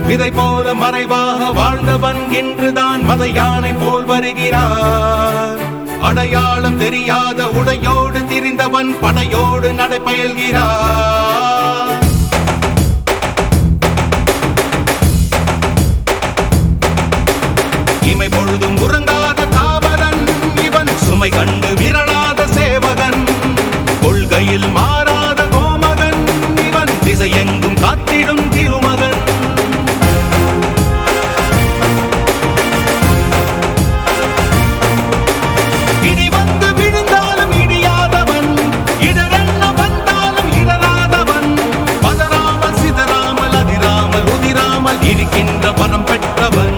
இதை போல மறைவாக வாழ்ந்தவன் இன்றுதான் மத யானை போல் வருகிறார் அடையாளம் தெரியாத உடையோடு திரிந்தவன் படையோடு நடைபயல்கிறார் இமை பொழுதும் உறங்காத காவலன் இவன் சுமை கண்டு விரலாத சேவகன் கொள்கையில் மாறாத கோமகன் இவன் திசையெங்கும் காத்திடும் திருமகன் இடி வந்து விழுந்தாலும் இடியாதவன் இடரென்ன வந்தாலும் இடராதவன் பதறாமல் சிதறாமல் அதிராமல் உதிராமல் இருக்கின்ற பணம் பெற்றவன்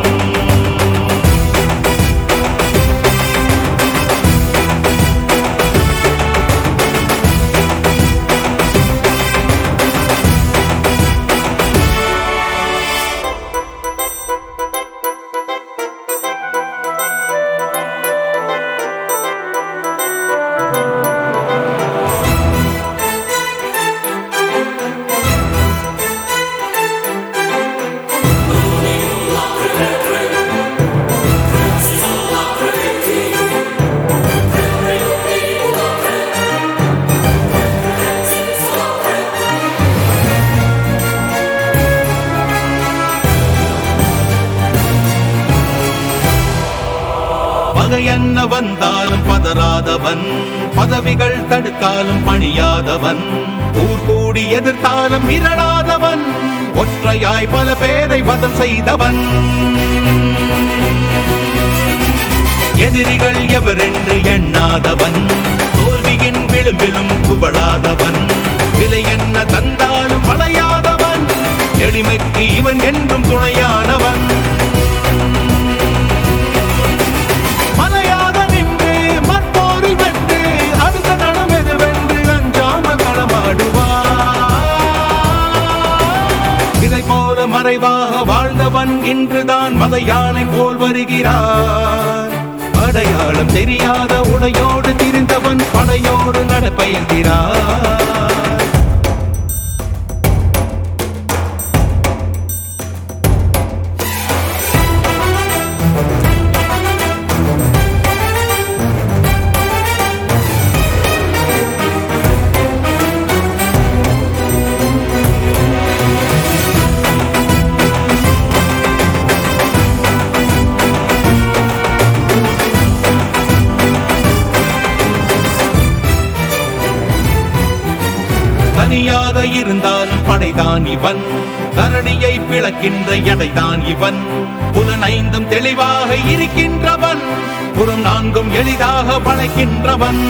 பகை என்ன வந்தாலும் பதறாதவன் பதவிகள் தடுத்தாலும் பணியாதவன் ஊர் கூடி எதிர்த்தாலும் மிரளாதவன் ஒற்றையாய் பல பேரை வதம் செய்தவன் எதிரிகள் எவரென்று எண்ணாதவன் தோல்வியின் விளிம்பிலும் குவளாதவன் விலை என்ன தந்தாலும் வளையாதவன் எளிமைக்கு இவன் என்றும் துணையானவன் மலையாக நின்று மற்போரில் வென்று அடுத்த நடம் எதுவென்று அஞ்சாமல் களமாடுவார் இதை போல மறைவாக வாழ்ந்தவன் இன்றுதான் மத யானை போல் வருகிறார் அடையாளம் தெரியாத உடையோடு திரிந்தவன் படையோடு நடப்பயல்கிறார் தனியாக இருந்தாலும் படைதான் இவன் தரணியை பிளக்கின்ற எடைதான் இவன் புலனைந்தும் தெளிவாக இருக்கின்றவன் புறம் நான்கும் எளிதாக வளைக்கின்றவன்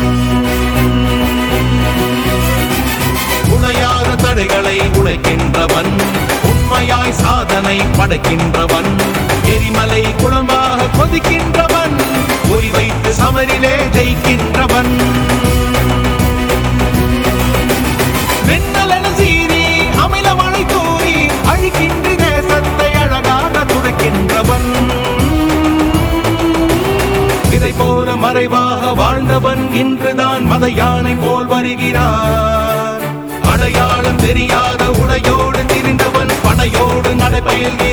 உடையாத தடைகளை உடைக்கின்றவன் உண்மையாய் சாதனை படைக்கின்றவன் எரிமலை குளமாக கொதிக்கின்றவன் குறி வைத்து சமரிலே ஜெயிக்கின்றவன் வெண்ணலன சீறி அமில மழை தூறி அழிக்கின்ற தேசத்தை அழகாக துடைக்கின்றவன் இதை போல மறைவாக வாழ்ந்தவன் இன்றுதான் மத யானை போல் வருகிறார் அடையாளம் தெரியாத உடையோடு திரிந்தவன் படையோடு நடைபயல்கிறார்